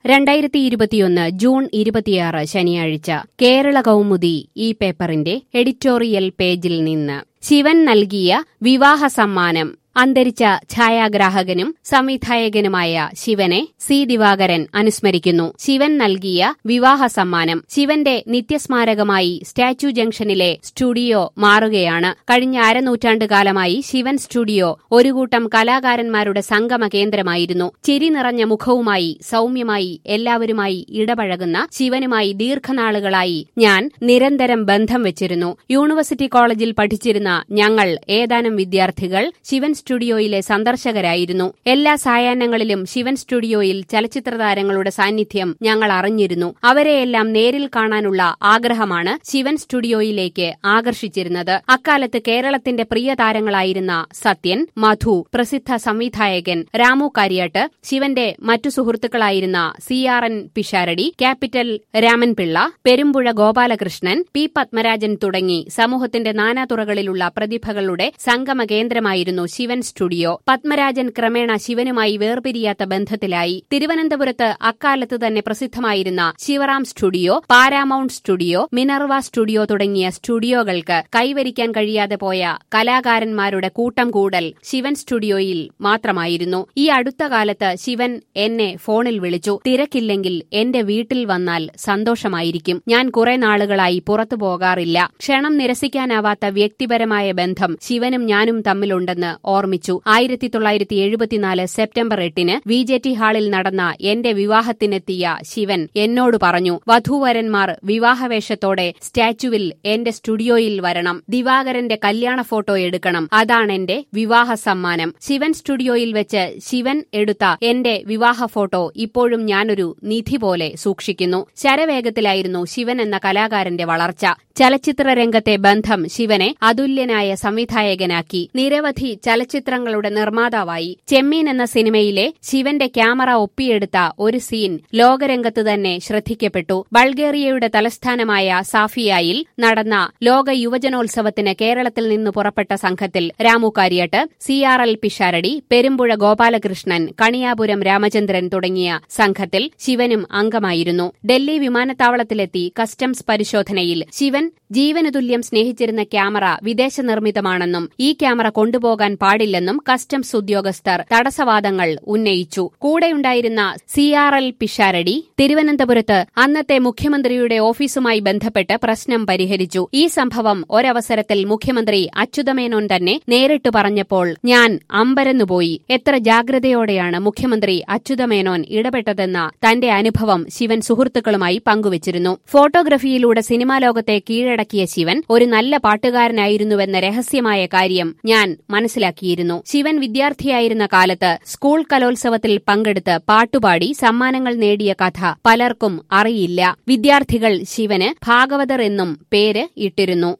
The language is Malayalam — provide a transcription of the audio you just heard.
രണ്ടായിരത്തി ഇരുപത്തിയൊന്ന് ജൂൺ ഇരുപത്തിയാറ് ശനിയാഴ്ച കേരള കൗമുദി ഈ പേപ്പറിന്റെ എഡിറ്റോറിയൽ പേജിൽ നിന്ന് ശിവൻ നൽകിയ വിവാഹ സമ്മാനം അന്തരിച്ച ഛായാഗ്രാഹകനും സംവിധായകനുമായ ശിവനെ സി ദിവാകരൻ അനുസ്മരിക്കുന്നു ശിവൻ നൽകിയ വിവാഹ സമ്മാനം ശിവന്റെ നിത്യസ്മാരകമായി സ്റ്റാച്യു ജംഗ്ഷനിലെ സ്റ്റുഡിയോ മാറുകയാണ് കഴിഞ്ഞ അരനൂറ്റാണ്ട് കാലമായി ശിവൻ സ്റ്റുഡിയോ ഒരു കൂട്ടം കലാകാരന്മാരുടെ സംഗമ കേന്ദ്രമായിരുന്നു ചിരി നിറഞ്ഞ മുഖവുമായി സൗമ്യമായി എല്ലാവരുമായി ഇടപഴകുന്ന ശിവനുമായി ദീർഘനാളുകളായി ഞാൻ നിരന്തരം ബന്ധം വെച്ചിരുന്നു യൂണിവേഴ്സിറ്റി കോളേജിൽ പഠിച്ചിരുന്ന ഞങ്ങൾ ഏതാനും വിദ്യാർത്ഥികൾ ശിവൻ സ്റ്റുഡിയോയിലെ സന്ദർശകരായിരുന്നു എല്ലാ സായാഹ്നങ്ങളിലും ശിവൻ സ്റ്റുഡിയോയിൽ ചലച്ചിത്ര താരങ്ങളുടെ സാന്നിധ്യം ഞങ്ങൾ അറിഞ്ഞിരുന്നു അവരെയെല്ലാം നേരിൽ കാണാനുള്ള ആഗ്രഹമാണ് ശിവൻ സ്റ്റുഡിയോയിലേക്ക് ആകർഷിച്ചിരുന്നത് അക്കാലത്ത് കേരളത്തിന്റെ പ്രിയ താരങ്ങളായിരുന്ന സത്യൻ മധു പ്രസിദ്ധ സംവിധായകൻ രാമു കാര്യാട്ട് ശിവന്റെ മറ്റു സുഹൃത്തുക്കളായിരുന്ന C R N Pisharody capital Ramanpillai Perumpuzha Gopalakrishnan P Padmarajan തുടങ്ങി സമൂഹത്തിന്റെ നാനാതുറകളിലുള്ള പ്രതിഭകളുടെ സംഗമ കേന്ദ്രമായിരുന്നു ശിവൻ സ്റ്റുഡിയോ പത്മരാജൻ ക്രമേണ ശിവനുമായി വേർപിരിയാത്ത ബന്ധത്തിലായി തിരുവനന്തപുരത്ത് അക്കാലത്ത് തന്നെ പ്രസിദ്ധമായിരുന്ന Sivaram studio Paramount studio Minerva studio തുടങ്ങിയ സ്റ്റുഡിയോകൾക്ക് കൈവരിക്കാൻ കഴിയാതെ പോയ കലാകാരന്മാരുടെ കൂട്ടം കൂടൽ ശിവൻ സ്റ്റുഡിയോയിൽ മാത്രമായിരുന്നു ഈ അടുത്ത കാലത്ത് ശിവൻ എന്നെ ഫോണിൽ വിളിച്ചു തിരക്കില്ലെങ്കിൽ എന്റെ വീട്ടിൽ വന്നാൽ സന്തോഷമായിരിക്കും ഞാൻ കുറെ നാളുകളായി പുറത്തു പോകാറില്ല ക്ഷണം നിരസിക്കാനാവാത്ത വ്യക്തിപരമായ ബന്ധം ശിവനും ഞാനും തമ്മിലുണ്ടെന്ന് ഓർമ്മിച്ചു ആയിരത്തി തൊള്ളായിരത്തി എഴുപത്തിനാല് സെപ്റ്റംബർ എട്ടിന് വി ജെ ടി ഹാളിൽ നടന്ന എന്റെ വിവാഹത്തിനെത്തിയ ശിവൻ എന്നോട് പറഞ്ഞു വധൂവരന്മാർ വിവാഹവേഷത്തോടെ സ്റ്റാച്യുവിൽ എന്റെ സ്റ്റുഡിയോയിൽ വരണം ദിവാകരന്റെ കല്യാണ ഫോട്ടോ എടുക്കണം അതാണെന്റെ വിവാഹ സമ്മാനം ശിവൻ സ്റ്റുഡിയോയിൽ വെച്ച് ശിവൻ എടുത്ത എന്റെ വിവാഹ ഫോട്ടോ ഇപ്പോഴും ഞാനൊരു നിധി പോലെ സൂക്ഷിക്കുന്നു ശരവേഗത്തിലായിരുന്നു ശിവൻ എന്ന കലാകാരന്റെ വളർച്ച ചലച്ചിത്ര രംഗത്തെ ബന്ധം ശിവനെ അതുല്യനായ സംവിധായകനാക്കി നിരവധി ചലച്ചിത്രങ്ങളുടെ നിർമ്മാതാവായി ചെമ്മീൻ എന്ന സിനിമയിലെ ശിവന്റെ ക്യാമറ ഒപ്പിയെടുത്ത ഒരു സീൻ ലോകരംഗത്ത് തന്നെ ശ്രദ്ധിക്കപ്പെട്ടു ബൾഗേറിയയുടെ തലസ്ഥാനമായ സാഫിയായിൽ നടന്ന ലോക യുവജനോത്സവത്തിന് കേരളത്തിൽ നിന്ന് പുറപ്പെട്ട സംഘത്തിൽ Ramu Kariat C R L Pisharody Perumpuzha Gopalakrishnan Kaniyapuram Ramachandran തുടങ്ങിയ സംഘത്തിൽ ശിവനും അംഗമായിരുന്നു ഡൽഹി വിമാനത്താവളത്തിലെത്തി കസ്റ്റംസ് പരിശോധനയിൽ ശിവൻ ജീവനുതുല്യം സ്നേഹിച്ചിരുന്ന ക്യാമറ വിദേശ നിർമ്മിതമാണെന്നും ഈ ക്യാമറ കൊണ്ടുപോകാൻ പാടില്ലെന്നും കസ്റ്റംസ് ഉദ്യോഗസ്ഥർ തടസ്സവാദങ്ങൾ ഉന്നയിച്ചു കൂടെയുണ്ടായിരുന്ന സി ആർ എൽ പിഷാരടി തിരുവനന്തപുരത്ത് അന്നത്തെ മുഖ്യമന്ത്രിയുടെ ഓഫീസുമായി ബന്ധപ്പെട്ട് പ്രശ്നം പരിഹരിച്ചു ഈ സംഭവം ഒരവസരത്തിൽ മുഖ്യമന്ത്രി അച്യുതമേനോൻ തന്നെ നേരിട്ട് പറഞ്ഞപ്പോൾ ഞാൻ അമ്പരന്നുപോയി എത്ര ജാഗ്രതയോടെയാണ് മുഖ്യമന്ത്രി അച്യുതമേനോൻ ഇടപെട്ടതെന്ന തന്റെ അനുഭവം ശിവൻ സുഹൃത്തുക്കളുമായി പങ്കുവച്ചിരുന്നു ഫോട്ടോഗ്രഫിയിലൂടെ സിനിമാ ലോകത്തെ കീഴടക്കിയ ശിവൻ ഒരു നല്ല പാട്ടുകാരനായിരുന്നുവെന്ന രഹസ്യമായ കാര്യം ഞാൻ മനസ്സിലാക്കിയിരുന്നു ശിവൻ വിദ്യാർത്ഥിയായിരുന്ന കാലത്ത് സ്കൂൾ കലോത്സവത്തിൽ പങ്കെടുത്ത് പാട്ടുപാടി സമ്മാനങ്ങൾ നേടിയ കഥ പലർക്കും അറിയില്ല വിദ്യാർത്ഥികൾ ശിവന് ഭാഗവതർ എന്നും പേര് ഇട്ടിരുന്നു